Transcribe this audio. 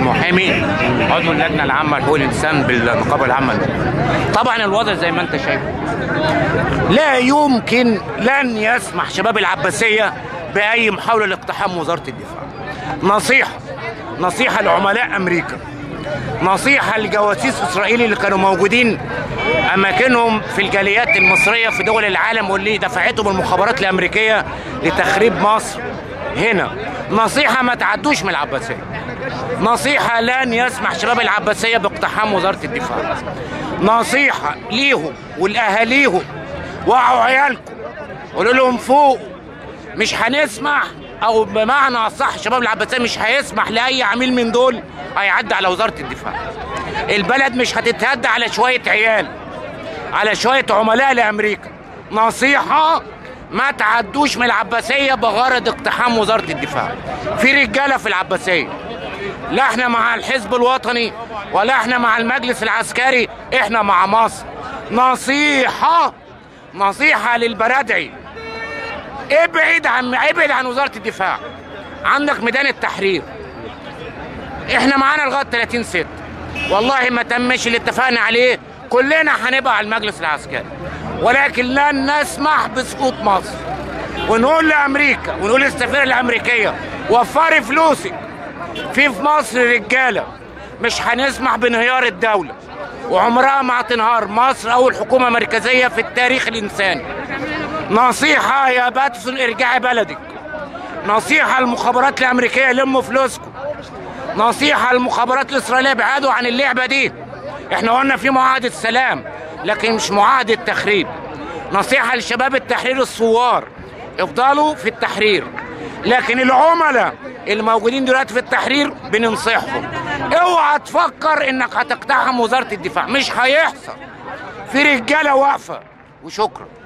المحامي عضو اللجنه العامه لحقوق الانسان بالنقابه العامه طبعا الوضع زي ما انت شايف لا يمكن لن يسمح شباب العباسيه باي محاوله لاقتحام وزاره الدفاع نصيحه نصيحه لعملاء امريكا نصيحه لجواسيس اسرائيل اللي كانوا موجودين اماكنهم في الجاليات المصريه في دول العالم واللي دفعتهم المخابرات الامريكيه لتخريب مصر هنا نصيحه ما تعدوش من العباسيه نصيحه لن يسمح شباب العباسيه باقتحام وزاره الدفاع نصيحه ليهم ولاهاليهم وعوا عيالكم قولوا لهم فوق مش هنسمح او بمعنى اصح شباب العباسيه مش هيسمح لاي عميل من دول هيعدي على وزاره الدفاع البلد مش هتتهد على شويه عيال على شويه عملاء لامريكا نصيحه ما تعدوش من العباسيه بغرض اقتحام وزاره الدفاع في رجاله في العباسيه لا احنا مع الحزب الوطني ولا احنا مع المجلس العسكري احنا مع مصر نصيحه نصيحه للبرادعي ابعد عن ابعد عن وزاره الدفاع عندك ميدان التحرير احنا معانا لغايه 30 6 والله ما تمش اللي اتفقنا عليه كلنا هنبقى على المجلس العسكري ولكن لن نسمح بسقوط مصر ونقول لامريكا ونقول للسفيره الامريكيه وفري فلوسك في في مصر رجاله مش هنسمح بانهيار الدوله وعمرها ما هتنهار مصر اول حكومه مركزيه في التاريخ الانساني نصيحه يا باتسون ارجعي بلدك نصيحه المخابرات الامريكيه لموا فلوسكم نصيحه المخابرات الاسرائيليه ابعدوا عن اللعبه دي احنا قلنا في معاهده سلام لكن مش معاهده تخريب نصيحه لشباب التحرير الثوار افضلوا في التحرير لكن العملاء اللي موجودين دلوقتي في التحرير بننصحهم اوعى تفكر انك هتقتحم وزاره الدفاع مش هيحصل في رجاله واقفه وشكرا